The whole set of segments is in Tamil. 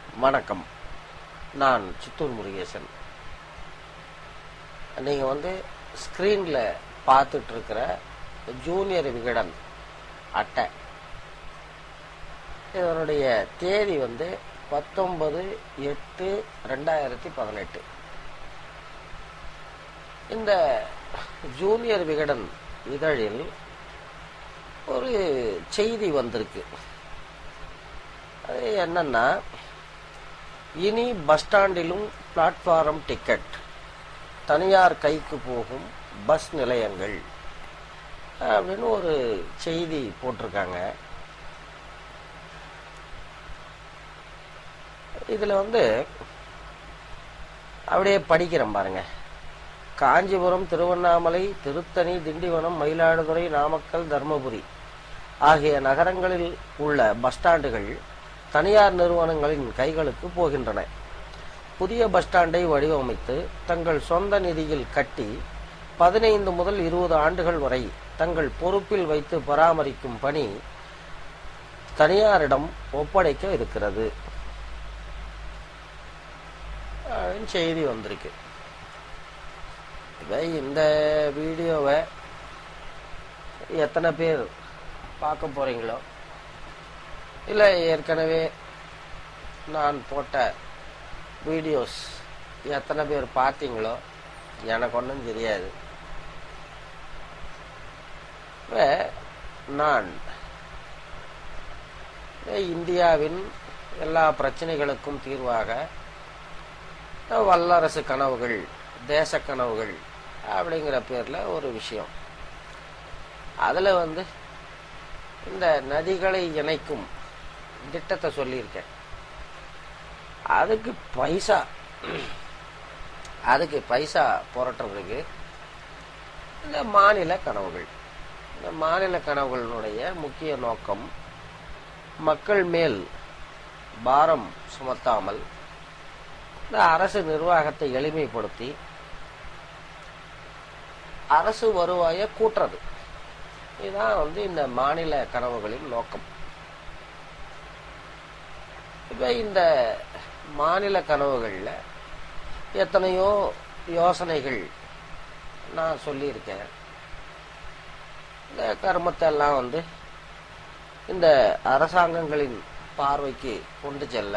வணக்கம் நான் சித்தூர் முருகேசன் நீங்கள் வந்து ஸ்க்ரீனில் பார்த்துட்டு இருக்கிற ஜூனியர் விகடன் அட்டை இதனுடைய தேதி வந்து பத்தொன்பது எட்டு ரெண்டாயிரத்தி பதினெட்டு இந்த ஜூனியர் விகடன் இதழில் ஒரு செய்தி வந்திருக்கு அது என்னன்னா இனி பஸ் ஸ்டாண்டிலும் பிளாட்ஃபாரம் டிக்கெட் தனியார் கைக்கு போகும் பஸ் நிலையங்கள் அப்படின்னு ஒரு செய்தி போட்டிருக்காங்க இதுல வந்து அப்படியே படிக்கிறேன் பாருங்க காஞ்சிபுரம் திருவண்ணாமலை திருத்தணி திண்டிவனம் மயிலாடுதுறை நாமக்கல் தர்மபுரி ஆகிய நகரங்களில் உள்ள பஸ் ஸ்டாண்டுகள் தனியார் நிறுவனங்களின் கைகளுக்கு போகின்றன புதிய பஸ் ஸ்டாண்டை வடிவமைத்து தங்கள் சொந்த நிதியில் கட்டி பதினைந்து முதல் இருபது ஆண்டுகள் வரை தங்கள் பொறுப்பில் வைத்து பராமரிக்கும் பணி தனியாரிடம் ஒப்படைக்க இருக்கிறது அப்படின்னு செய்தி வந்திருக்கு இப்போ இந்த வீடியோவை எத்தனை பேர் பார்க்க போறீங்களோ இல்லை ஏற்கனவே நான் போட்ட வீடியோஸ் எத்தனை பேர் பார்த்தீங்களோ எனக்கு ஒன்றும் தெரியாது இப்ப நான் இப்ப இந்தியாவின் எல்லா பிரச்சனைகளுக்கும் தீர்வாக வல்லரசு கனவுகள் தேச கனவுகள் அப்படிங்கிற பேர்ல ஒரு விஷயம் அதுல வந்து இந்த நதிகளை இணைக்கும் திட்டத்தை சொல்லியிருக்கேன் அதுக்கு பைசா அதுக்கு பைசா புரட்டுறதுக்கு இந்த மாநில கனவுகள் இந்த மாநில கனவுகளினுடைய முக்கிய நோக்கம் மக்கள் மேல் பாரம் சுமத்தாமல் இந்த அரசு நிர்வாகத்தை எளிமைப்படுத்தி அரசு வருவாயை கூட்டுறது இதுதான் வந்து இந்த மாநில கனவுகளின் நோக்கம் இப்ப இந்த மாநில கனவுகள்ல எத்தனையோ யோசனைகள் நான் சொல்லியிருக்கேன் இந்த கர்மத்தை எல்லாம் வந்து இந்த அரசாங்கங்களின் பார்வைக்கு கொண்டு செல்ல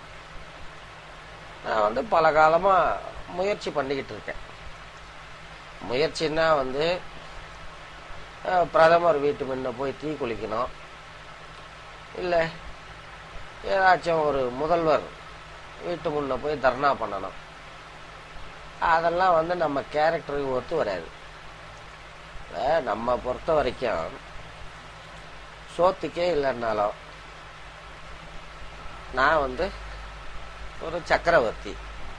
நான் வந்து பல காலமா முயற்சி பண்ணிக்கிட்டு இருக்கேன் முயற்சின்னா வந்து அஹ், பிரதமர் வீட்டு முன்ன போய் தீ குளிக்கணும் இல்லை ஏதாச்சும் ஒரு முதல்வர் வீட்டு முன்ன போய் தர்ணா பண்ணணும் அதெல்லாம் வந்து நம்ம கேரக்டருக்கு ஒத்து வராது இப்ப நம்ம பொறுத்த வரைக்கும் சோத்துக்கே இல்லைன்னாலும் நான் வந்து ஒரு சக்கரவர்த்தி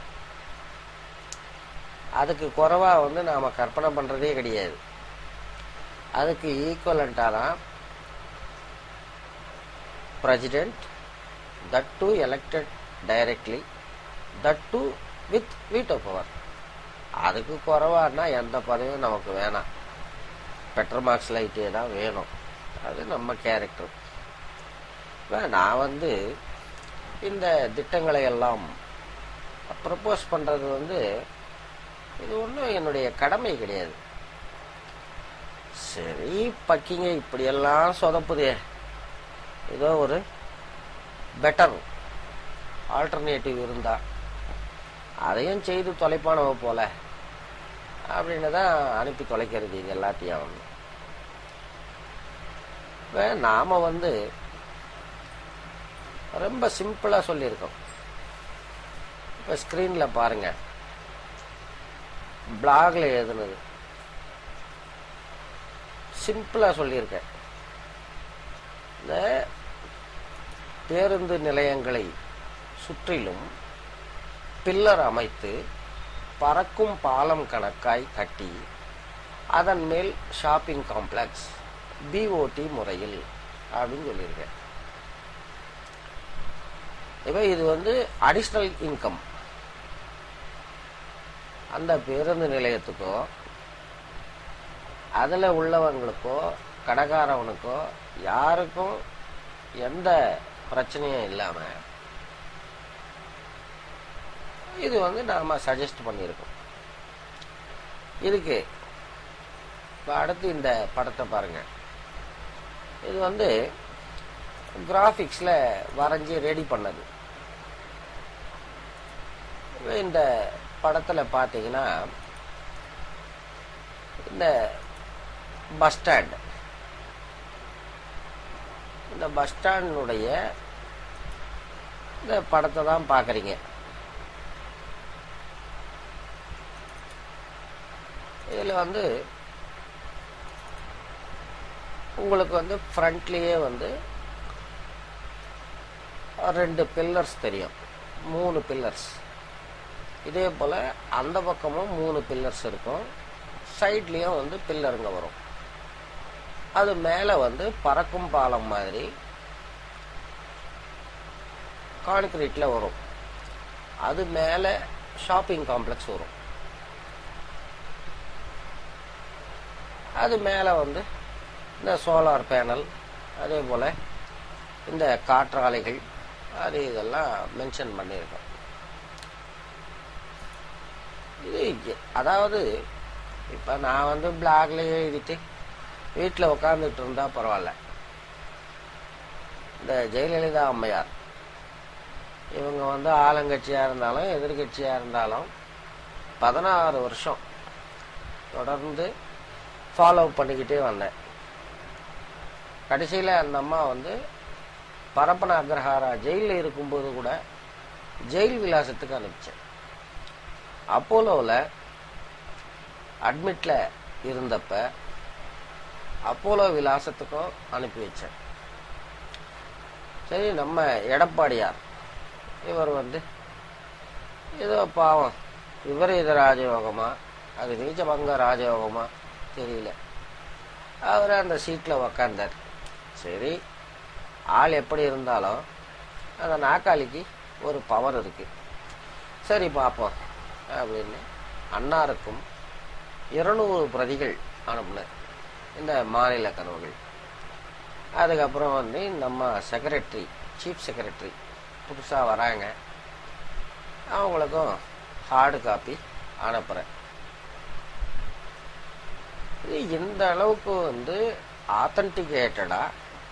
அதுக்கு குறைவா வந்து நாம கற்பனை பண்றதே கிடையாது அதுக்கு ஈக்குவலண்டா தான் president that too elected directly that too with veto power அதுக்கு குறைவானா எந்த பதவியும் நமக்கு வேணாம் பெட்டர் மார்க்ஸ் லைட்டே தான் வேணும் அது நம்ம கேரக்டர் நான் வந்து இந்த திட்டங்களை எல்லாம் ப்ரப்போஸ் பண்றது வந்து இது ஒன்றும் என்னுடைய கடமை கிடையாது சரி பக்கிங்க இப்படியெல்லாம் சொதப்புதே ஏதோ ஒரு பெட்டர் ஆல்டர்னேட்டிவ் இருந்தா அதையும் செய்து தொலைப்பானவ போல அப்படின்னு தான் அனுப்பி தொலைக்கிறது இது எல்லாத்தையும் வந்து இப்ப நாம வந்து ரொம்ப சிம்பிளா சொல்லியிருக்கோம் இப்ப ஸ்கிரீன்ல பாருங்க பிளாக்ல எழுதுனது சிம்பிளா சொல்லியிருக்கேன் இந்த பேருந்து நிலையங்களை சுற்றிலும் பில்லர் அமைத்து பறக்கும் பாலம் கணக்காய் கட்டி அதன் மேல் ஷாப்பிங் காம்ப்ளெக்ஸ் பிஓடி முறையில் அப்படின்னு சொல்லியிருக்கேன் இப்போ இது வந்து அடிஷ்னல் இன்கம் அந்த பேருந்து நிலையத்துக்கோ அதில் உள்ளவங்களுக்கோ கடைக்காரவனுக்கோ யாருக்கும் எந்த பிரச்சனையும் இல்லாமல் இது வந்து நாம சஜஸ்ட் பண்ணியிருக்கோம் இதுக்கு இப்போ அடுத்து இந்த படத்தை பாருங்க இது வந்து கிராஃபிக்ஸில் வரைஞ்சி ரெடி பண்ணது இந்த படத்தில் பார்த்தீங்கன்னா இந்த பஸ் ஸ்டாண்ட் இந்த பஸ் ஸ்டாண்டினுடைய இந்த படத்தை தான் பார்க்குறீங்க இதில் வந்து உங்களுக்கு வந்து ஃப்ரண்ட்லேயே வந்து ரெண்டு பில்லர்ஸ் தெரியும் மூணு பில்லர்ஸ் இதே போல் அந்த பக்கமும் மூணு பில்லர்ஸ் இருக்கும் சைட்லேயும் வந்து பில்லருங்க வரும் அது மேலே வந்து பறக்கும் பாலம் மாதிரி கான்கிரீட்டில் வரும் அது மேலே ஷாப்பிங் காம்ப்ளெக்ஸ் வரும் அது மேலே வந்து இந்த சோலார் பேனல் அதே போல் இந்த காற்றாலைகள் அது இதெல்லாம் மென்ஷன் பண்ணியிருக்கோம் இது எ- அதாவது இப்போ நான் வந்து பிளாக்ல எழுதிட்டு வீட்டில் உட்காந்துட்டு இருந்தா பரவாயில்ல இந்த ஜெயலலிதா அம்மையார் இவங்க வந்து ஆளுங்கட்சியாக இருந்தாலும் எதிர்கட்சியாக இருந்தாலும் பதினாறு வருஷம் தொடர்ந்து ஃபாலோ பண்ணிக்கிட்டே வந்தேன் கடைசியில் அந்த அம்மா வந்து பரப்பன அக்ரஹாரா ஜெயிலில் இருக்கும்போது கூட ஜெயில் விலாசத்துக்கு அனுப்பிச்சேன் அப்போலோவில் அட்மிட்டில் இருந்தப்ப அப்போலோ விலாசத்துக்கும் அனுப்பி வச்சேன் சரி நம்ம எடப்பாடியார் இவர் வந்து ஏதோ பாவம் விபரீத ராஜயோகமா அது நீச்சபங்க ராஜயோகமா தெரியல அவர் அந்த சீட்டில் உக்காந்தார் சரி ஆள் எப்படி இருந்தாலும் அந்த நாக்காளிக்கு ஒரு பவர் இருக்கு சரி பார்ப்போம் அப்படின்னு அன்னாருக்கும் இருநூறு பிரதிகள் அனுப்புனேன் இந்த மாநில கனவுகள் அதுக்கப்புறம் வந்து நம்ம செக்ரட்டரி சீஃப் செக்ரட்டரி புதுசாக வராங்க அவங்களுக்கும் ஹார்டு காப்பி அனுப்புகிறேன் இது இந்த அளவுக்கு வந்து ஆத்தன்டிகேட்டடா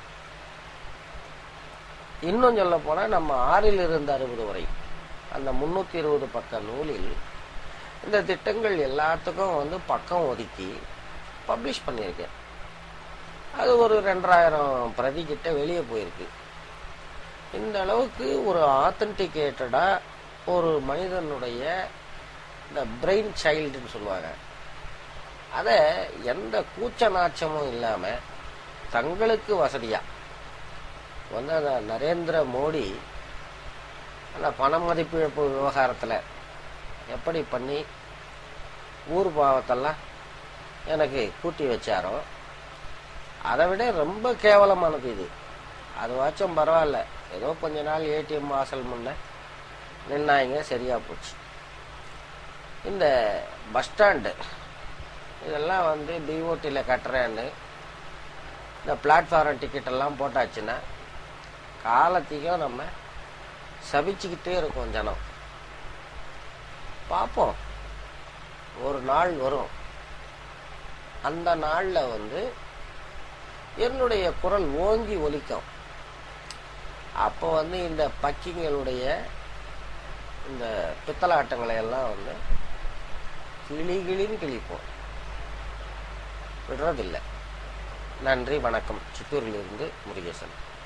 இன்னும் சொல்ல போனா நம்ம ஆறில் இருந்து அறுபது வரை அந்த முன்னூத்தி இருபது பக்க நூலில் இந்த திட்டங்கள் எல்லாத்துக்கும் வந்து பக்கம் ஒதுக்கி பப்ளிஷ் பண்ணியிருக்கேன் அது ஒரு ரெண்டாயிரம் பிரதி கிட்ட வெளியே போயிருக்கு இந்த அளவுக்கு ஒரு ஆத்தன்டிகேட்டடா ஒரு மனிதனுடைய இந்த பிரெயின் சைல்டுன்னு சொல்லுவாங்க அதை எந்த கூச்ச நாச்சமும் இல்லாம தங்களுக்கு வசதியா வந்து அந்த நரேந்திர மோடி அந்த பண மதிப்பிழப்பு விவகாரத்தில் எப்படி பண்ணி ஊர் பாவத்தெல்லாம் எனக்கு கூட்டி வச்சாரோ அதை விட ரொம்ப கேவலமானது இது அதுவாச்சும் பரவாயில்ல ஏதோ கொஞ்ச நாள் ஏடிஎம் வாசல் முன்ன நின்னாங்க சரியா போச்சு இந்த பஸ் ஸ்டாண்டு இதெல்லாம் வந்து பிஓடியில் கட்டுறேன்னு இந்த பிளாட்ஃபாரம் டிக்கெட் எல்லாம் போட்டாச்சுன்னா காலத்தையும் நம்ம சபிச்சுக்கிட்டே இருக்கோம் ஜனம் பார்ப்போம் ஒரு நாள் வரும் அந்த நாளில் வந்து என்னுடைய குரல் ஓங்கி ஒலிக்கும் அப்போ வந்து இந்த பக்கிங்களுடைய இந்த பித்தலாட்டங்களை எல்லாம் வந்து கிளி கிளின்னு கிழிப்போம் விடுறதில்லை நன்றி வணக்கம் சித்தூரிலிருந்து முருகேசன்